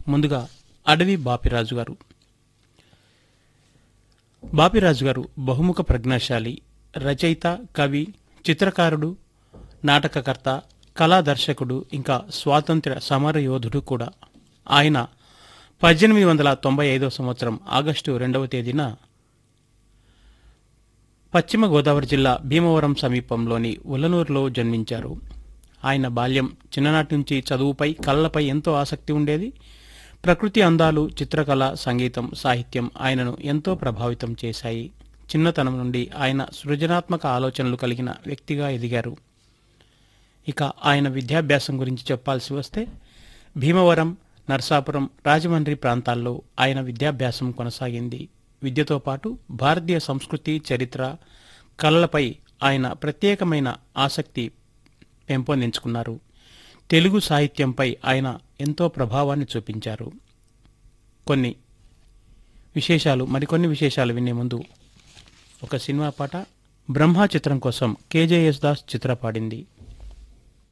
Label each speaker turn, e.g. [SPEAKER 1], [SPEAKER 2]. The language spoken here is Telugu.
[SPEAKER 1] ముందుగా అడవి బాపిరాజు గారు బాపిరాజు గారు బహుముఖ ప్రజ్ఞాశాలి రచయిత కవి చిత్రకారుడు నాటకకర్త కళా దర్శకుడు ఇంకా స్వాతంత్ర్య సమర యోధుడు కూడా ఆయన పద్దెనిమిది వందల తొంభై ఐదవ సంవత్సరం ఆగస్టు రెండవ తేదీన పశ్చిమ గోదావరి జిల్లా భీమవరం సమీపంలోని ఉలనూరులో జన్మించారు ఆయన బాల్యం చిన్ననాటి నుంచి చదువుపై కళ్ళపై ఎంతో ఆసక్తి ఉండేది ప్రకృతి అందాలు చిత్రకళ సంగీతం సాహిత్యం ఆయనను ఎంతో ప్రభావితం చేశాయి చిన్నతనం నుండి ఆయన సృజనాత్మక ఆలోచనలు కలిగిన వ్యక్తిగా ఎదిగారు ఇక ఆయన విద్యాభ్యాసం గురించి చెప్పాల్సి వస్తే భీమవరం నర్సాపురం రాజమండ్రి ప్రాంతాల్లో ఆయన విద్యాభ్యాసం కొనసాగింది విద్యతో పాటు భారతీయ సంస్కృతి చరిత్ర కళలపై ఆయన ప్రత్యేకమైన ఆసక్తి పెంపొందించుకున్నారు తెలుగు సాహిత్యంపై ఆయన ఎంతో ప్రభావాన్ని చూపించారు కొన్ని విశేషాలు మరికొన్ని విశేషాలు వినే ముందు ఒక సినిమా పాట బ్రహ్మ చిత్రం కోసం కేజేఎస్ దాస్ చిత్ర పాడింది